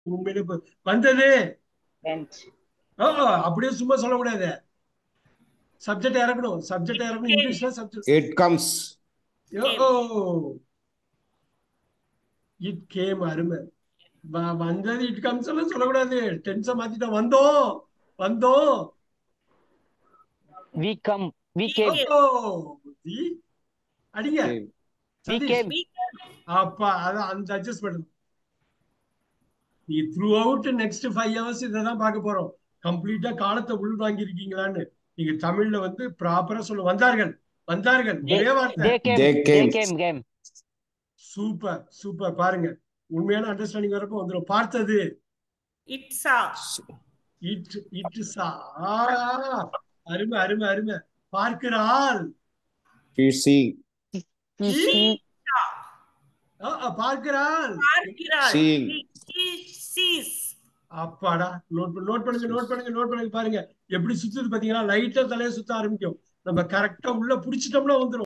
உண்மையிலே ப- வந்தது went. ஆ, அப்படியே சும்மா சொல்ல முடியாது சப்ஜெக்ட் இறக்கணும் சப்ஜெக்ட் இறக்கணும் இங்கிலீஷ்ல subject It comes. It came அருமை வ- வந்தது இட் கம்ஸ் எல்லாம் சொல்லக்கூடாது டென்ஸை மாத்திட்டோம் வந்தோம் வந்தோம் We come. We came. ஓ தி அடிங்க Came. We சதீஷ். came. அப்பா அதான் அந்த அட்ஜஸ்ட்மெண்ட் நீ throughout next five hours இதை தான் பார்க்க போறோம் கம்ப்ளீட்டா காலத்தை உள் வாங்கியிருக்கீங்களான்னு நீங்க தமிழ்ல வந்து ப்ராப்பரா சொல்ல வந்தார்கள் வந்தார்கள் ஒரே வார்த்தை They came. They They came. came. Came. Super super பாருங்க உண்மையான அண்டர்ஸ்டாண்டிங் வரப்போ வந்துடும் பார்த்தது It saw. இட் இட் சா அருமை அருமை அருமை பார்க்கிறாள் She see. He, He- he, ஆ, ஆ, பார்க்கிறாள் பார்க்கிறாள். Seeing. She sees. அப்பாடா நோட் நோட் பண்ணுங்க நோட் பண்ணுங்க நோட் பண்ணுங்க பாருங்க எப்படி சுத்துது பாத்தீங்கன்னா லைட்டா தலையை சுத்த ஆரம்பிக்கும் நம்ம கரெக்டா உள்ள புடிச்சிட்டோம்னா வந்துரும்